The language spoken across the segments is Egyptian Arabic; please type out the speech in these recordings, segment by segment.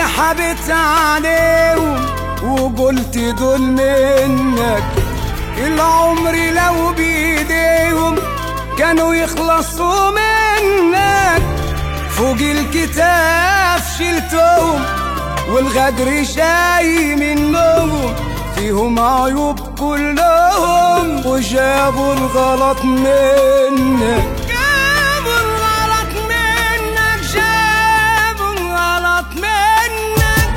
حبت عليهم وقلت دول منك العمر لو بإيديهم كانوا يخلصوا منك فوق الكتاف شلتهم والغدر شاي منهم فيهم عيوب كلهم وجابوا الغلط منك جابوا الغلط منك جابوا الغلط منك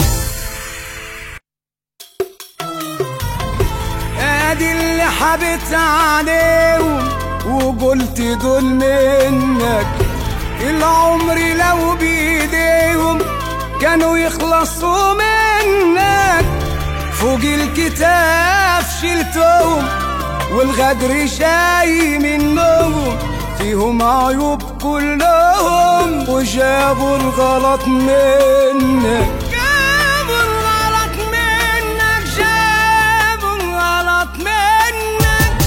ادي اللي حبت عليهم وقلت دول منك العمر لو بإيديهم كانوا يخلصوا منك فوق الكتاف شلتهم والغدر شاي منهم فيهم عيوب كلهم وجابوا الغلط منك جابوا الغلط منك جابوا الغلط منك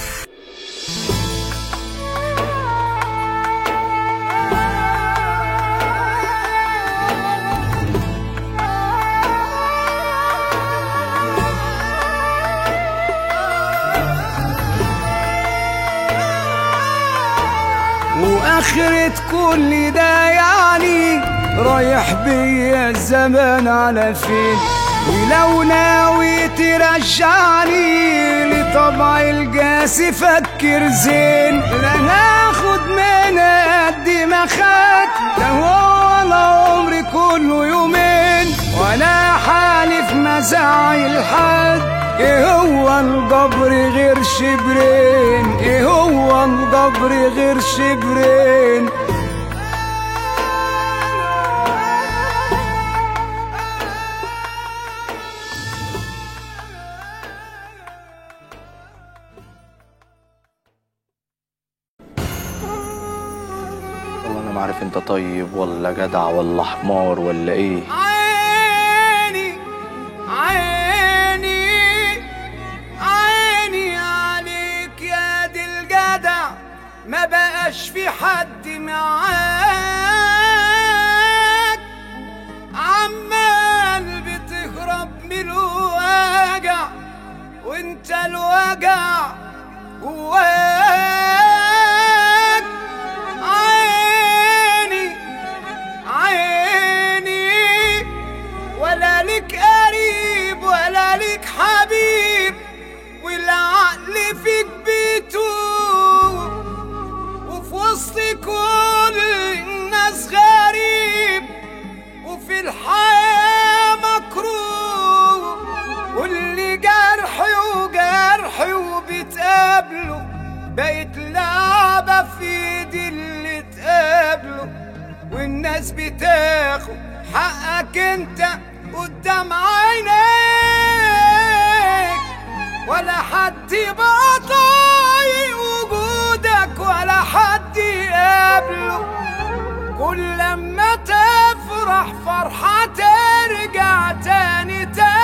واخرة كل ده يعني رايح بيا الزمان على فين ولو ناوي ترجعني لطبع الجاسي فكر زين لا هاخد من قد ما خدت ده هو العمر كله يومين وانا حالف مزاعل حد ايه هو الجبر غير شبرين ايه هو الجبر غير شبرين والله انا ما عارف انت طيب ولا جدع ولا حمار ولا ايه عيني عيني عيني عليك يا دي الجدع ما بقاش في حد معاك عمال بتهرب من الوجع وانت الوجع جواك عيني عيني ولا لك قريب ولا لك حبيب والعقل فيك بيتوه وفي وسط كل الناس غريب وفي الحياة مكروه واللي جرحي وجرحي وبتقابله بقت لعبة في ايدي اللي تقابله والناس بتاخد حقك انت قدام عينيك ولا حد يبقى طايق وجودك ولا حد يقابله كل لما تفرح فرحة ترجع تاني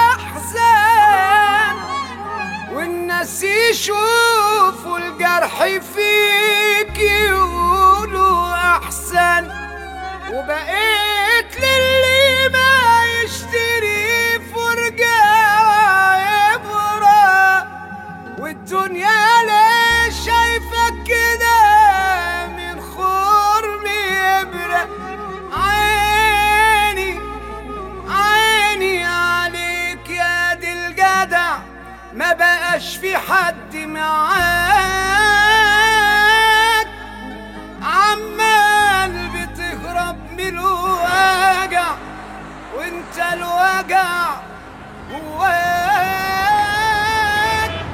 تحزن والناس يشوفوا الجرح فيك يقولوا أحسن وبقيت للي ما يشتري فرجة عبرة والدنيا ليه شايفك كده من خرم إبرة عيني عيني عليك يا دي الجدع ما بقاش في حد معاك عمال بتهرب من الوجع وانت الوجع جواك